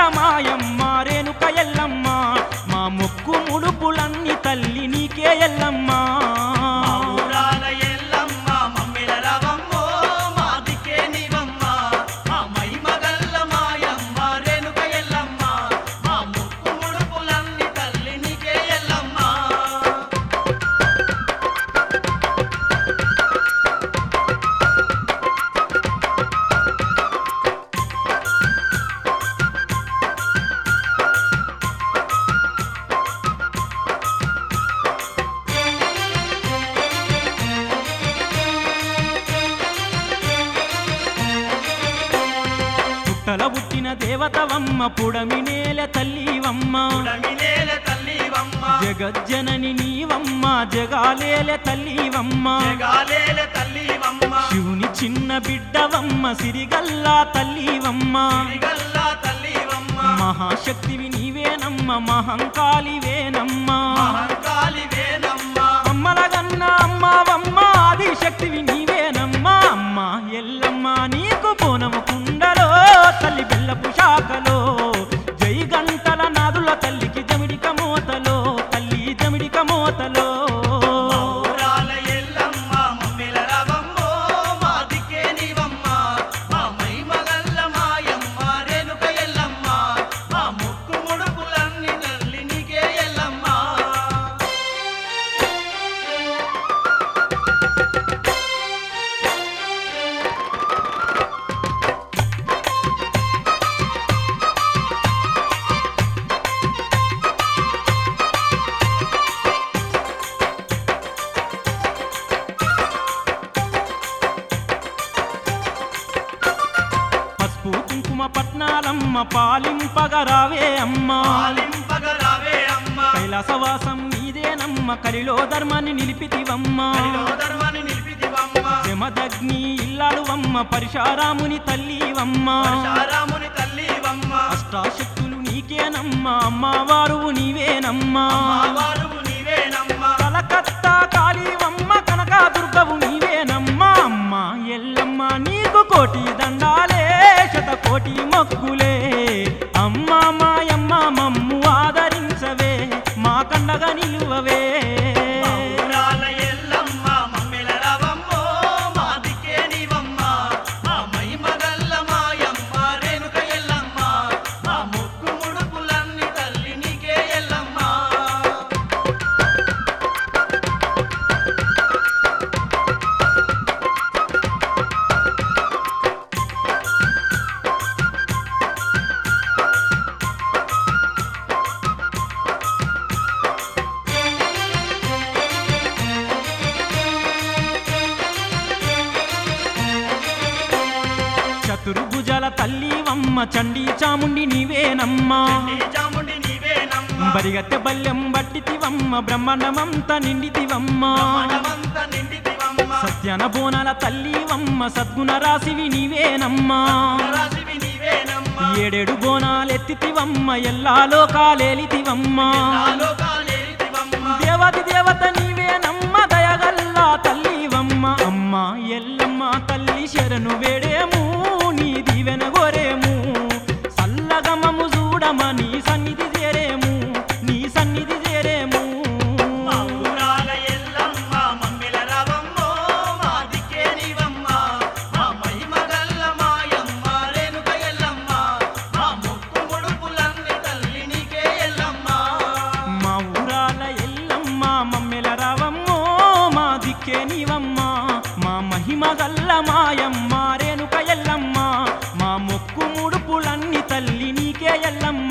మాయమ్మ రేణుక ఎల్లమ్మ మా మొక్కు ముడుపులన్నీ తల్లి నీకే ఎల్లమ్మ మా ఊరాల ఎల్లమ్మ మమ్మిల రవమ్మో మా దిక్కే నీవమ్మ మా మైమగల్ల మాయమ్మ రేణుక ఎల్లమ్మ మా ముక్కు ముడుపులన్నీ తల్లి నీకే ఎల్లమ్మ పుట్టల పుట్టిన దేవతవమ్మ పుడమి నేల తల్లివమ్మ పుడమినేల తల్లివమ్మ జగజ్జనని నీవమ్మ జగాలేల తల్లివమ్మ జగాలేల తల్లివమ్మ శివుని చిన్న బిడ్డవమ్మ సిరిగల్లా తల్లివమ్మ సిరిగల్లా తల్లివమ్మ మహాశక్తివి నీవేనమ్మ మహంకాళివేనమ్మ మహంకాళివేనమ్మ అమ్మలగన్న అమ్మవమ్మ ఆదిశక్తివి నీవేనమ్మ అమ్మ ఎల్లమ్మ నీకు బోనము కుండలో తల్లి బెల్లపు శాఖలో జై గంటల నాదుల తల్లికి జమిడిక మోతలో తల్లి జమిడిక మోతలో మా ఊరాల ఎల్లమ్మ మమ్మిల రవమ్మో మా దిక్కే నీవమ్మ మా మైమగల్ల మాయమ్మ రేణుక ఎల్లమ్మ మా ముక్కు ముడుపులన్నీ తల్లి నీకే ఎల్లమ్మ పసుపు కుంకుమ పట్నాలమ్మ పాలింపగరావే అమ్మ పాలింపగరావే అమ్మ కైలాసవాసం నీదేనమ్మ కలిలో ధర్మాన్ని నిలిపితివమ్మ హరిలో ధర్మాన్ని నిలిపితివమ్మ జమదగ్ని ఇల్లాలువమ్మ పరిశారాముని తల్లివమ్మ పరశురాముని తల్లివమ్మ అష్టాశక్తులు నీకేనమ్మ అమ్మవారు నీవేనమ్మ మావారువు నీవేనమ్మ కలకత్తా కాళీవమ్మ కనక దుర్గవు నీవేనమ్మ అమ్మ ఎల్లమ్మ నీకు కోటి దండాలే శత కోటి మొక్కులే అమ్మ మాయమ్మ మమ్ము ఆదరించవే మా కండగా నిలువవే మా ఊరాల ఎల్లమ్మ మమ్మిల రవమ్మో మా దిక్కే నీవమ్మ మా మైమగల్ల మాయమ్మ రేణుక ఎల్లమ్మ మా ముక్కు ముడుపులన్నీ తల్లి నీకే ఎల్లమ్మ చతుర్భుజాల తల్లివమ్మ చండీ చాముండి నీవేనమ్మా నీ చాముండి నీవేనమ్మ బరిగత్తె బల్యం బట్టితివమ్మ బ్రహ్మాండమంతా నిండితివమ్మ మనమంత నిండితివమ్మ సత్యన బోనాల తల్లివమ్మ సద్గుణ రాశివి నీవేనమ్మా రాశివి నీవేనమ్మ ఏడేడు బోనాలెత్తితివమ్మ ఎల్లా లోకాలేలితివమ్మ నాలోకాలేరితివమ్మ దేవతి దేవత నీవేనమ్మ దయగల్లా తల్లివమ్మ అమ్మ ఎల్లమ్మ తల్లి శరణు వేడేము నీ దీవెన గోరేము సల్లగమము చూడమని సన్నిధి చేరేము నీ సన్నిధి చేరేము మా ఊరాల ఎల్లమ్మ మమ్మిల రవమ్మో మా దిక్కే నీవమ్మ మా మహిమగల్ల మాయమ్మ రేణుక ఎల్లమ్మ మా ముక్కు ముడుపులన్నీ తల్లి నీకే ఎల్లమ్మ మా ఊరాల ఎల్లమ్మ మమ్మెల రావమ్మో మా దిక్కే నీవమ్మ మా మహిమ గల్ల మాయమ్మ రేణుక ఎల్లమ్మ మా మొక్కు ముడుపులన్నీ తల్లి నీకే ఎల్లమ్మ